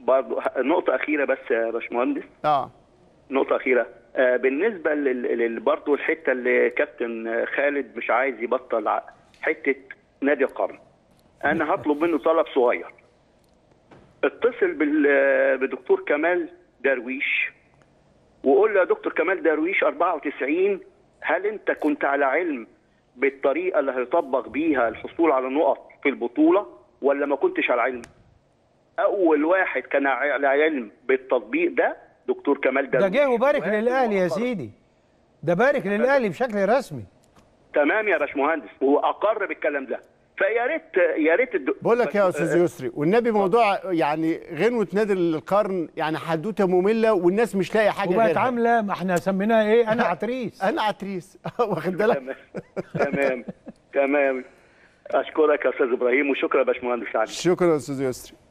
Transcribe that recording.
برضه نقطه اخيره بس يا باشمهندس اه نقطة أخيرة آه، بالنسبة لل... لل... برضه الحتة اللي كابتن خالد مش عايز يبطل ع- حتة نادي القرن أنا هطلب منه طلب صغير اتصل بال... بدكتور كمال درويش وقول له يا دكتور كمال درويش 94 هل أنت كنت على علم بالطريقة اللي هيطبق بيها الحصول على نقط في البطولة ولا ما كنتش على علم؟ أول واحد كان على علم بالتطبيق ده دكتور كمال ده درويش جه وبارك وقال للاهلي يا مؤخراً. سيدي ده بارك للاهلي بشكل رسمي تمام يا باشمهندس هو اقر بالكلام ده فيا ريت يا ريت الد... بقول لك يا بس- استاذ يسري والنبي موضوع يعني غنوه نادي القرن يعني حدوته ممله والناس مش لاقي حاجه وبقت غيرها عامله ما احنا سميناها ايه انا عتريس انا عتريس واخد بالك تمام تمام تمام اشكرك يا استاذ ابراهيم وشكرا يا باشمهندس علي شكرا يا استاذ يسري